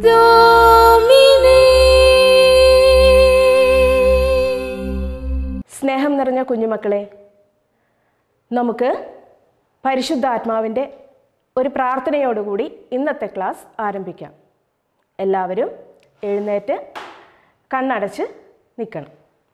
Domine. സ്നേഹം നിറഞ്ഞ കുഞ്ഞുമക്കളെ നമുക്ക് പരിശുദ്ധാത്മാവിൻ്റെ ഒരു പ്രാർത്ഥനയോടുകൂടി ഇന്നത്തെ ക്ലാസ് ആരംഭിക്കാം എല്ലാവരും എഴുന്നേറ്റ് കണ്ണടച്ച് നിൽക്കണം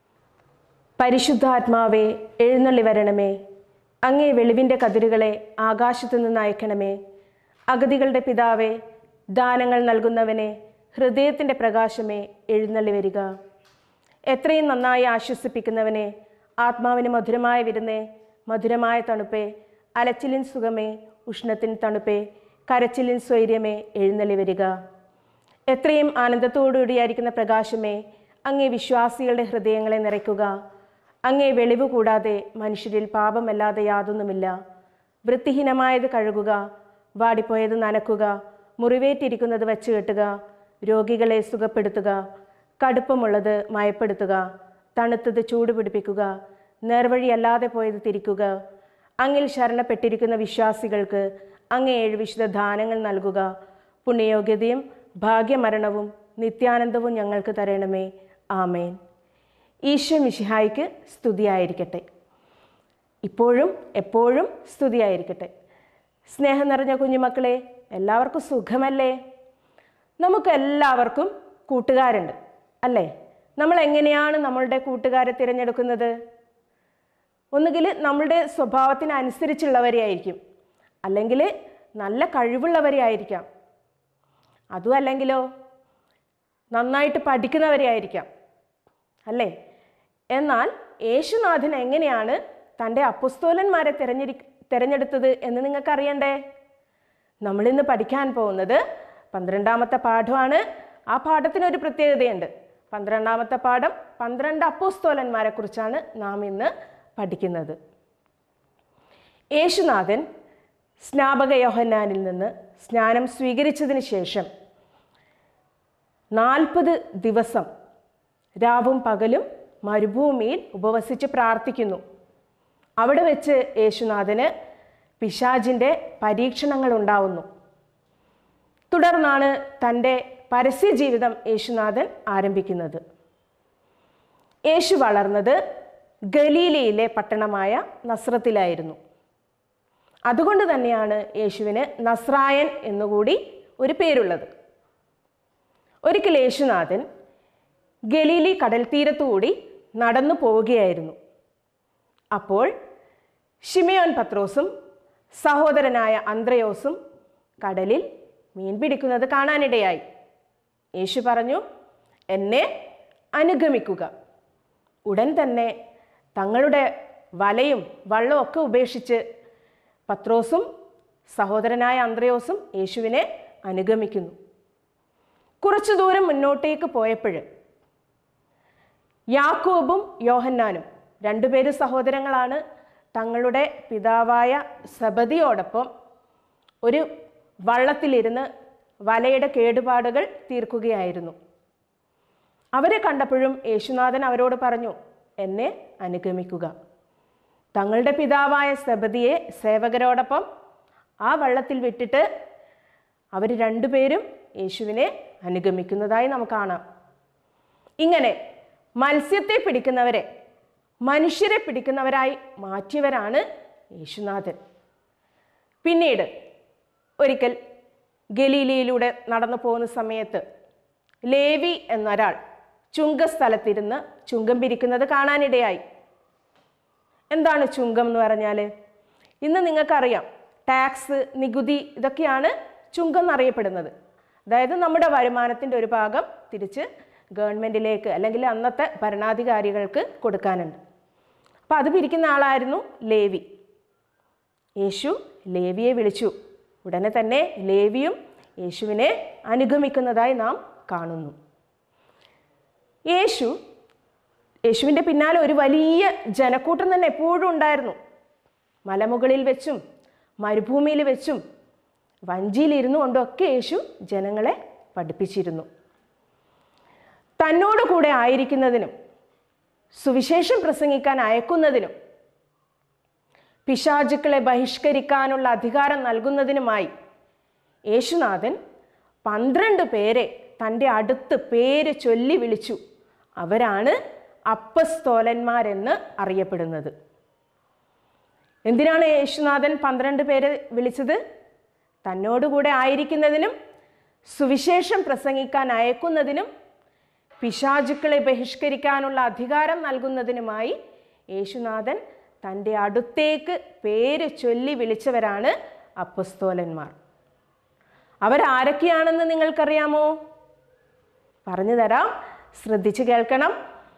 പരിശുദ്ധാത്മാവെ എഴുന്നള്ളി വരണമേ അങ്ങേ വെളിവിൻ്റെ കതിരുകളെ ആകാശത്തു നിന്ന് അയക്കണമേ അഗതികളുടെ പിതാവേ ദാനങ്ങൾ നൽകുന്നവനെ ഹൃദയത്തിൻ്റെ പ്രകാശമേ എഴുന്നള്ളി വരിക എത്രയും നന്നായി ആശ്വസിപ്പിക്കുന്നവനെ ആത്മാവിന് മധുരമായ വിരുന്നേ മധുരമായ തണുപ്പേ അലച്ചിലിൻ സുഖമേ ഉഷ്ണത്തിൻ തണുപ്പേ കരച്ചിലിൻ സ്വൈര്യമേ എഴുന്നള്ളി വരിക എത്രയും ആനന്ദത്തോടുകൂടിയായിരിക്കുന്ന പ്രകാശമേ അങ്ങേ വിശ്വാസികളുടെ ഹൃദയങ്ങളെ നിറയ്ക്കുക അങ്ങേ വെളിവ് കൂടാതെ മനുഷ്യരിൽ പാപമല്ലാതെ യാതൊന്നുമില്ല വൃത്തിഹീനമായത് കഴുകുക വാടിപ്പോയത് നനക്കുക മുറിവേറ്റിരിക്കുന്നത് വച്ച് കെട്ടുക രോഗികളെ സുഖപ്പെടുത്തുക കടുപ്പമുള്ളത് മയപ്പെടുത്തുക തണുത്തത് ചൂട് പിടിപ്പിക്കുക നേർവഴിയല്ലാതെ പോയത് തിരിക്കുക അങ്ങിൽ ശരണപ്പെട്ടിരിക്കുന്ന വിശ്വാസികൾക്ക് അങ്ങേ ഏഴ് വിശുദ്ധ ദാനങ്ങൾ നൽകുക പുണ്യയോഗ്യതയും ഭാഗ്യമരണവും നിത്യാനന്ദവും ഞങ്ങൾക്ക് തരണമേ ആമേൻ ഈശോ മിശിഹായിക്ക് സ്തുതിയായിരിക്കട്ടെ ഇപ്പോഴും എപ്പോഴും സ്തുതിയായിരിക്കട്ടെ സ്നേഹം നിറഞ്ഞ കുഞ്ഞുമക്കളെ എല്ലാവർക്കും സുഖമല്ലേ നമുക്ക് എല്ലാവർക്കും കൂട്ടുകാരുണ്ട് അല്ലേ നമ്മൾ എങ്ങനെയാണ് നമ്മളുടെ കൂട്ടുകാരെ തിരഞ്ഞെടുക്കുന്നത് ഒന്നുകിൽ നമ്മളുടെ സ്വഭാവത്തിനനുസരിച്ചുള്ളവരെ ആയിരിക്കും അല്ലെങ്കിൽ നല്ല കഴിവുള്ളവരെ ആയിരിക്കാം അതും അല്ലെങ്കിലോ നന്നായിട്ട് പഠിക്കുന്നവരെ ആയിരിക്കാം അല്ലേ എന്നാൽ യേശുനാഥൻ എങ്ങനെയാണ് തൻ്റെ അപ്പുസ്തോലന്മാരെ തിരഞ്ഞെടു തിരഞ്ഞെടുത്തത് എന്ന് നിങ്ങൾക്കറിയണ്ടേ നമ്മളിന്ന് പഠിക്കാൻ പോകുന്നത് പന്ത്രണ്ടാമത്തെ പാഠമാണ് ആ പാഠത്തിനൊരു പ്രത്യേകതയുണ്ട് പന്ത്രണ്ടാമത്തെ പാഠം പന്ത്രണ്ട് അപ്പോസ്തോലന്മാരെ കുറിച്ചാണ് നാം ഇന്ന് പഠിക്കുന്നത് യേശുനാഥൻ സ്നാപക യോഹന്നാനിൽ നിന്ന് സ്നാനം സ്വീകരിച്ചതിന് ശേഷം നാൽപ്പത് ദിവസം രാവും പകലും മരുഭൂമിയിൽ ഉപവസിച്ച് പ്രാർത്ഥിക്കുന്നു അവിടെ വെച്ച് യേശുനാഥന് പിശാജിൻ്റെ പരീക്ഷണങ്ങൾ ഉണ്ടാവുന്നു തുടർന്നാണ് തൻ്റെ പരസ്യ ജീവിതം യേശുനാഥൻ ആരംഭിക്കുന്നത് യേശു വളർന്നത് ഗലീലയിലെ പട്ടണമായ നസ്രത്തിലായിരുന്നു അതുകൊണ്ട് തന്നെയാണ് യേശുവിന് നസ്രായൻ എന്നുകൂടി ഒരു പേരുള്ളത് ഒരിക്കൽ യേശുനാഥൻ ഗലീലി കടൽ തീരത്തുകൂടി നടന്നു പോവുകയായിരുന്നു അപ്പോൾ ഷിമയോൻ പത്രോസും സഹോദരനായ അന്ത്രയോസും കടലിൽ മീൻ പിടിക്കുന്നത് കാണാനിടയായി യേശു പറഞ്ഞു എന്നെ അനുഗമിക്കുക ഉടൻ തന്നെ തങ്ങളുടെ വലയും വള്ളവും ഒക്കെ ഉപേക്ഷിച്ച് പത്രോസും സഹോദരനായ അന്ത്രയോസും യേശുവിനെ അനുഗമിക്കുന്നു കുറച്ചു ദൂരം മുന്നോട്ടേക്ക് പോയപ്പോൾ യാക്കോബും യോഹന്നാനും രണ്ടുപേര് സഹോദരങ്ങളാണ് തങ്ങളുടെ പിതാവായ സബദിയോടൊപ്പം ഒരു വള്ളത്തിലിരുന്ന് വലയുടെ കേടുപാടുകൾ തീർക്കുകയായിരുന്നു അവരെ കണ്ടപ്പോഴും യേശുനാഥൻ അവരോട് പറഞ്ഞു എന്നെ അനുഗമിക്കുക തങ്ങളുടെ പിതാവായ സബദിയെ സേവകരോടൊപ്പം ആ വള്ളത്തിൽ വിട്ടിട്ട് അവർ രണ്ടുപേരും യേശുവിനെ അനുഗമിക്കുന്നതായി നമുക്ക് കാണാം ഇങ്ങനെ മത്സ്യത്തെ പിടിക്കുന്നവരെ മനുഷ്യരെ പിടിക്കുന്നവരായി മാറ്റിയവരാണ് യേശുനാഥൻ പിന്നീട് ഒരിക്കൽ ഗലീലിയിലൂടെ നടന്നു പോകുന്ന സമയത്ത് ലേവി എന്നൊരാൾ ചുങ്കസ്ഥലത്തിരുന്ന് ചുങ്കം പിരിക്കുന്നത് കാണാനിടയായി എന്താണ് ചുങ്കം എന്ന് പറഞ്ഞാൽ ഇന്ന് നിങ്ങൾക്കറിയാം ടാക്സ് നികുതി ഇതൊക്കെയാണ് ചുങ്കം എന്നറിയപ്പെടുന്നത് അതായത് നമ്മുടെ വരുമാനത്തിൻ്റെ ഒരു ഭാഗം തിരിച്ച് ഗവൺമെൻറ്റിലേക്ക് അല്ലെങ്കിൽ അന്നത്തെ ഭരണാധികാരികൾക്ക് കൊടുക്കാനുണ്ട് അപ്പോൾ അത് പിരിക്കുന്ന ആളായിരുന്നു ലേവി യേശു ലേവിയെ വിളിച്ചു ഉടനെ തന്നെ ലേവിയും യേശുവിനെ അനുഗമിക്കുന്നതായി നാം കാണുന്നു യേശു യേശുവിൻ്റെ പിന്നാലെ ഒരു വലിയ ജനക്കൂട്ടം തന്നെ എപ്പോഴും ഉണ്ടായിരുന്നു മലമുകളിൽ വെച്ചും മരുഭൂമിയിൽ വെച്ചും വഞ്ചിയിലിരുന്നു കൊണ്ടൊക്കെ യേശു ജനങ്ങളെ പഠിപ്പിച്ചിരുന്നു തന്നോട് കൂടെ ആയിരിക്കുന്നതിനും സുവിശേഷം പ്രസംഗിക്കാൻ അയക്കുന്നതിനും പിശാചുക്കളെ ബഹിഷ്കരിക്കാനുള്ള അധികാരം നൽകുന്നതിനുമായി യേശുനാഥൻ പന്ത്രണ്ട് പേരെ തൻ്റെ അടുത്ത് പേര് ചൊല്ലി വിളിച്ചു അവരാണ് അപ്പസ്തോലന്മാരെന്ന് അറിയപ്പെടുന്നത് എന്തിനാണ് യേശുനാഥൻ പന്ത്രണ്ട് പേരെ വിളിച്ചത് തന്നോടുകൂടെ ആയിരിക്കുന്നതിനും സുവിശേഷം പ്രസംഗിക്കാൻ അയക്കുന്നതിനും പിശാചുക്കളെ ബഹിഷ്കരിക്കാനുള്ള അധികാരം നൽകുന്നതിനുമായി യേശുനാഥൻ തൻ്റെ അടുത്തേക്ക് പേര് ചൊല്ലി വിളിച്ചവരാണ് അപ്പസ്തോലന്മാർ അവരാരൊക്കെയാണെന്ന് നിങ്ങൾക്കറിയാമോ പറഞ്ഞു തരാം ശ്രദ്ധിച്ചു കേൾക്കണം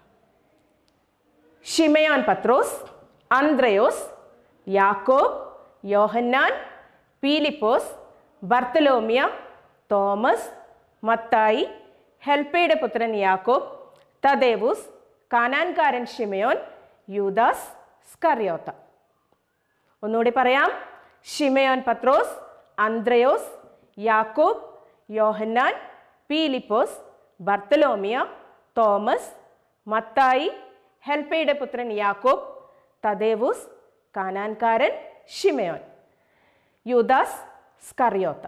ഷിമയോൻ പത്രോസ് അന്ത്രയോസ് യാക്കോബ് യോഹന്നാൻ പീലിപ്പോസ് ബർത്തലോമിയ തോമസ് മത്തായി ഹെൽപ്പയുടെ പുത്രൻ യാക്കോബ് തദേവൂസ് കാനാൻകാരൻ ഷിമയോൻ യൂദാസ് സ്കറിയോത്ത ഒന്നുകൂടി പറയാം ഷിമയോൻ പത്രോസ് അന്ത്രയോസ് യാക്കോബ് യോഹന്നാൻ പീലിപ്പോസ് ബർത്തലോമിയ തോമസ് മത്തായി ഹെൽപ്പയുടെ പുത്രൻ യാക്കോബ് തദേവൂസ് കാനാൻകാരൻ ഷിമയോൻ യൂദാസ് സ്കറിയോത്ത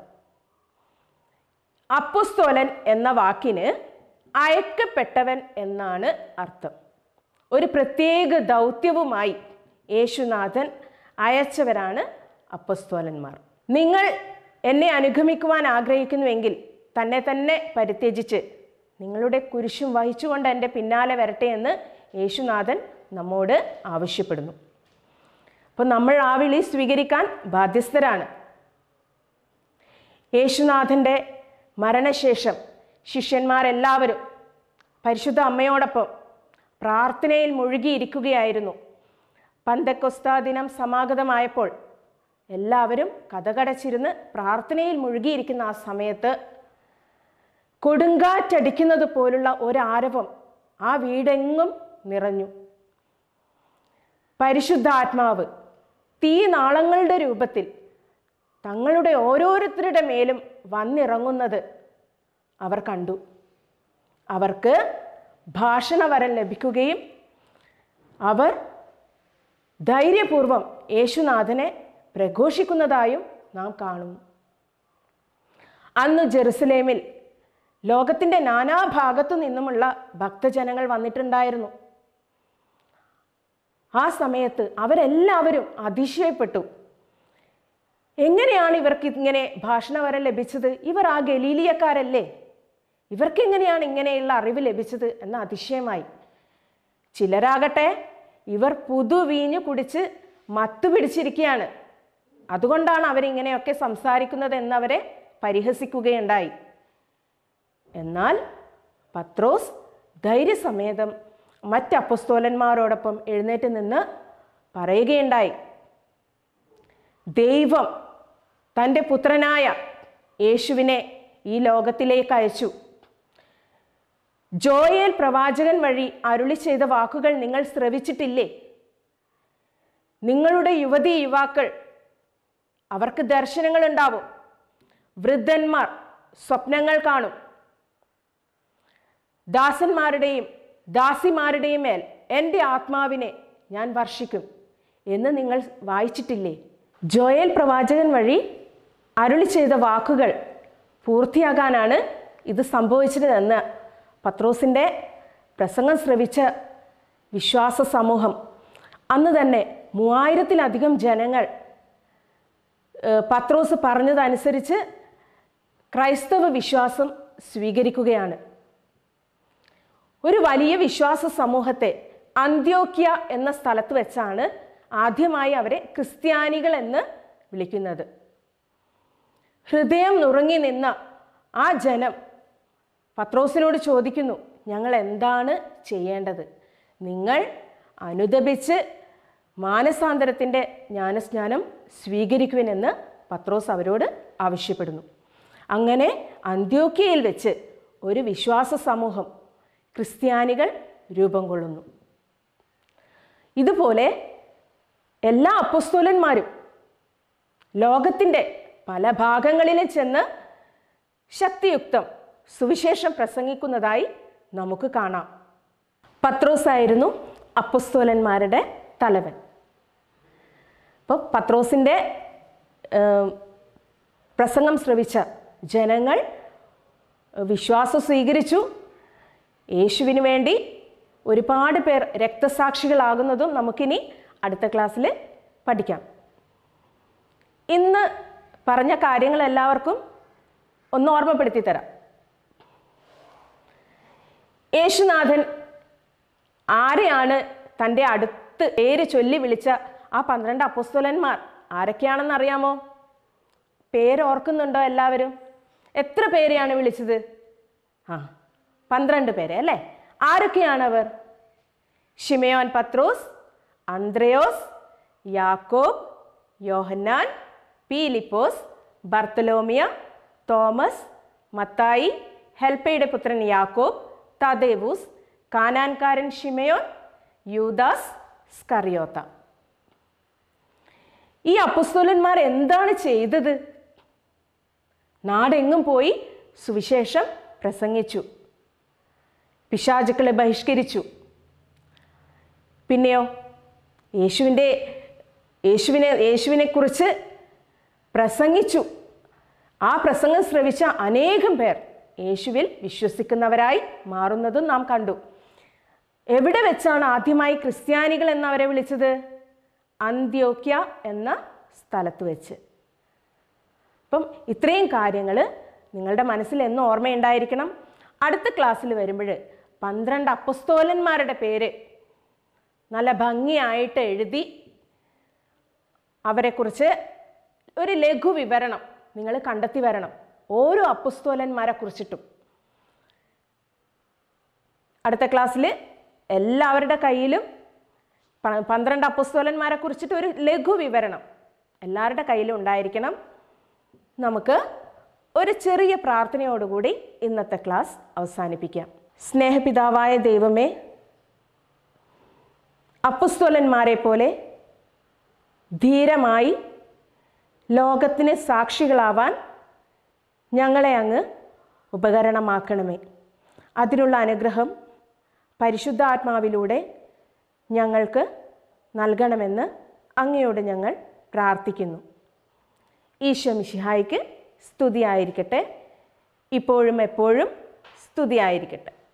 അപ്പുസ്തോലൻ എന്ന വാക്കിന് അയക്കപ്പെട്ടവൻ എന്നാണ് അർത്ഥം ഒരു പ്രത്യേക ദൗത്യവുമായി യേശുനാഥൻ അയച്ചവരാണ് അപ്പസ്തോലന്മാർ നിങ്ങൾ എന്നെ അനുഗമിക്കുവാൻ ആഗ്രഹിക്കുന്നുവെങ്കിൽ തന്നെ തന്നെ പരിത്യജിച്ച് നിങ്ങളുടെ കുരിശും വഹിച്ചുകൊണ്ട് എൻ്റെ പിന്നാലെ വരട്ടെ എന്ന് യേശുനാഥൻ നമ്മോട് ആവശ്യപ്പെടുന്നു അപ്പോൾ നമ്മൾ ആ വിളി സ്വീകരിക്കാൻ ബാധ്യസ്ഥരാണ് യേശുനാഥൻ്റെ മരണശേഷം ശിഷ്യന്മാരെല്ലാവരും പരിശുദ്ധ അമ്മയോടൊപ്പം പ്രാർത്ഥനയിൽ മുഴുകിയിരിക്കുകയായിരുന്നു പന്തക്കൊസ്താ ദിനം സമാഗതമായപ്പോൾ എല്ലാവരും കഥകടച്ചിരുന്ന് പ്രാർത്ഥനയിൽ മുഴുകിയിരിക്കുന്ന ആ സമയത്ത് കൊടുങ്കാറ്റടിക്കുന്നത് പോലുള്ള ഒരാരവം ആ വീടെങ്ങും നിറഞ്ഞു പരിശുദ്ധാത്മാവ് തീനാളങ്ങളുടെ രൂപത്തിൽ തങ്ങളുടെ ഓരോരുത്തരുടെ മേലും വന്നിറങ്ങുന്നത് അവർ കണ്ടു അവർക്ക് ഭാഷണവരം ലഭിക്കുകയും അവർ ധൈര്യപൂർവം യേശുനാഥനെ പ്രഘോഷിക്കുന്നതായും നാം കാണുന്നു അന്ന് ജെറുസലേമിൽ ലോകത്തിൻ്റെ നാനാഭാഗത്തു നിന്നുമുള്ള ഭക്തജനങ്ങൾ വന്നിട്ടുണ്ടായിരുന്നു ആ സമയത്ത് അവരെല്ലാവരും അതിശയപ്പെട്ടു എങ്ങനെയാണ് ഇവർക്ക് ഇങ്ങനെ ഭാഷണവരം ലഭിച്ചത് ഇവർ ആ ഗലീലിയക്കാരല്ലേ ഇവർക്ക് എങ്ങനെയാണ് ഇങ്ങനെയുള്ള അറിവ് ലഭിച്ചത് എന്ന അതിശയമായി ചിലരാകട്ടെ ഇവർ പുതുവീഞ്ഞു കുടിച്ച് മത്തു പിടിച്ചിരിക്കുകയാണ് അതുകൊണ്ടാണ് അവരിങ്ങനെയൊക്കെ സംസാരിക്കുന്നത് എന്നവരെ പരിഹസിക്കുകയുണ്ടായി എന്നാൽ പത്രോസ് ധൈര്യസമേതം മറ്റ് അപ്പസ്തോലന്മാരോടൊപ്പം എഴുന്നേറ്റ് നിന്ന് പറയുകയുണ്ടായി ദൈവം തൻ്റെ പുത്രനായ യേശുവിനെ ഈ ലോകത്തിലേക്ക് അയച്ചു ജോയേൽ പ്രവാചകൻ വഴി അരുളി ചെയ്ത വാക്കുകൾ നിങ്ങൾ ശ്രവിച്ചിട്ടില്ലേ നിങ്ങളുടെ യുവതി യുവാക്കൾ അവർക്ക് ദർശനങ്ങൾ ഉണ്ടാവും വൃദ്ധന്മാർ സ്വപ്നങ്ങൾ കാണും ദാസന്മാരുടെയും ദാസിമാരുടെയും മേൽ എൻ്റെ ആത്മാവിനെ ഞാൻ വർഷിക്കും എന്ന് നിങ്ങൾ വായിച്ചിട്ടില്ലേ ജോയൽ പ്രവാചകൻ വഴി അരുളി ചെയ്ത വാക്കുകൾ പൂർത്തിയാകാനാണ് ഇത് സംഭവിച്ചത് എന്ന് പത്രോസിൻ്റെ പ്രസംഗം ശ്രവിച്ച വിശ്വാസ സമൂഹം അന്ന് തന്നെ മൂവായിരത്തിലധികം ജനങ്ങൾ ഏഹ്, പത്രോസ് പറഞ്ഞതനുസരിച്ച് ക്രൈസ്തവ വിശ്വാസം സ്വീകരിക്കുകയാണ് ഒരു വലിയ വിശ്വാസ സമൂഹത്തെ അന്ത്യോക്യ എന്ന സ്ഥലത്ത് വെച്ചാണ് ആദ്യമായി അവരെ ക്രിസ്ത്യാനികൾ എന്ന് വിളിക്കുന്നത് ഹൃദയം നുറുങ്ങി നിന്ന ആ ജനം പത്രോസിനോട് ചോദിക്കുന്നു ഞങ്ങൾ എന്താണ് ചെയ്യേണ്ടത് നിങ്ങൾ അനുദപിച്ച് മാനസാന്തരത്തിൻ്റെ ജ്ഞാനസ്നാനം സ്വീകരിക്കുവിനെന്ന് പത്രോസ് അവരോട് ആവശ്യപ്പെടുന്നു അങ്ങനെ അന്ത്യോക്യയിൽ വെച്ച് ഒരു വിശ്വാസ സമൂഹം ക്രിസ്ത്യാനികൾ രൂപം കൊള്ളുന്നു ഇതുപോലെ എല്ലാ അപ്പസ്തോലന്മാരും ലോകത്തിൻ്റെ പല ഭാഗങ്ങളിലും ചെന്ന് ശക്തിയുക്തം സുവിശേഷം പ്രസംഗിക്കുന്നതായി നമുക്ക് കാണാം പത്രോസായിരുന്നു അപ്പസ്തോലന്മാരുടെ തലവൻ അപ്പോൾ പത്രോസിൻ്റെ ഏം, പ്രസംഗം ശ്രവിച്ച ജനങ്ങൾ വിശ്വാസം സ്വീകരിച്ചു യേശുവിന് വേണ്ടി ഒരുപാട് പേർ രക്തസാക്ഷികളാകുന്നതും നമുക്കിനി അടുത്ത ക്ലാസ്സിൽ പഠിക്കാം ഇന്ന് പറഞ്ഞ കാര്യങ്ങൾ എല്ലാവർക്കും ഒന്ന് ഓർമ്മപ്പെടുത്തി തരാം യേശുനാഥൻ ആരെയാണ് തൻ്റെ അടുത്ത് പേര് ചൊല്ലി വിളിച്ച ആ പന്ത്രണ്ട് അപ്പസ്തോലന്മാർ ആരൊക്കെയാണെന്ന് അറിയാമോ പേര് ഓർക്കുന്നുണ്ടോ എല്ലാവരും എത്ര പേരെയാണ് വിളിച്ചത് ആ പന്ത്രണ്ട് പേരെ അല്ലേ ആരൊക്കെയാണ് അവർ ഷിമയോൻ പത്രോസ് അന്ത്രയോസ് യാക്കോബ് യോഹന്നാൻ പീലിപ്പോസ് ബർത്തലോമിയ തോമസ് മത്തായി ഹെൽപ്പയുടെ പുത്രൻ യാക്കോബ് തദേവൂസ് കാനാൻകാരൻ ഷിമയോൻ യൂദാസ് സ്കറിയോത്ത ഈ അപ്പസ്തോലന്മാർ എന്താണ് ചെയ്തത് നാടെങ്ങും പോയി സുവിശേഷം പ്രസംഗിച്ചു പിശാചുക്കളെ ബഹിഷ്കരിച്ചു പിന്നെയോ യേശുവിൻ്റെ യേശുവിനെ യേശുവിനെക്കുറിച്ച് പ്രസംഗിച്ചു ആ പ്രസംഗം ശ്രവിച്ച അനേകം പേർ യേശുവിൽ വിശ്വസിക്കുന്നവരായി മാറുന്നതും നാം കണ്ടു എവിടെ വെച്ചാണ് ആദ്യമായി ക്രിസ്ത്യാനികൾ എന്നവരെ വിളിച്ചത് അന്ത്യോക്യ എന്ന സ്ഥലത്ത് വെച്ച് അപ്പം ഇത്രയും കാര്യങ്ങൾ നിങ്ങളുടെ മനസ്സിൽ എന്നും ഓർമ്മയുണ്ടായിരിക്കണം അടുത്ത ക്ലാസ്സിൽ വരുമ്പോൾ പന്ത്രണ്ട് അപ്പസ്തോലന്മാരുടെ പേര് നല്ല ഭംഗിയായിട്ട് എഴുതി അവരെക്കുറിച്ച് ഒരു ലഘു വിവരണം നിങ്ങൾ കണ്ടെത്തി വരണം ഓരോ അപ്പസ്തോലന്മാരെ കുറിച്ചിട്ടും അടുത്ത ക്ലാസ്സിൽ എല്ലാവരുടെ കയ്യിലും പ- പന്ത്രണ്ട് അപ്പസ്തോലന്മാരെ കുറിച്ചിട്ട് ഒരു ലഘു വിവരണം എല്ലാവരുടെ കയ്യിലും ഉണ്ടായിരിക്കണം നമുക്ക് ഒരു ചെറിയ പ്രാർത്ഥനയോടുകൂടി ഇന്നത്തെ ക്ലാസ് അവസാനിപ്പിക്കാം സ്നേഹപിതാവായ ദൈവമേ അപ്പസ്തോലന്മാരെ പോലെ ധീരമായി ലോകത്തിന് സാക്ഷികളാവാൻ ഞങ്ങളെ അങ്ങ് ഉപകരണമാക്കണമേ അതിനുള്ള അനുഗ്രഹം പരിശുദ്ധാത്മാവിലൂടെ ഞങ്ങൾക്ക് നൽകണമെന്ന് അങ്ങയോട് ഞങ്ങൾ പ്രാർത്ഥിക്കുന്നു ഈശോ മിശിഹായിക്ക് സ്തുതിയായിരിക്കട്ടെ ഇപ്പോഴും എപ്പോഴും സ്തുതിയായിരിക്കട്ടെ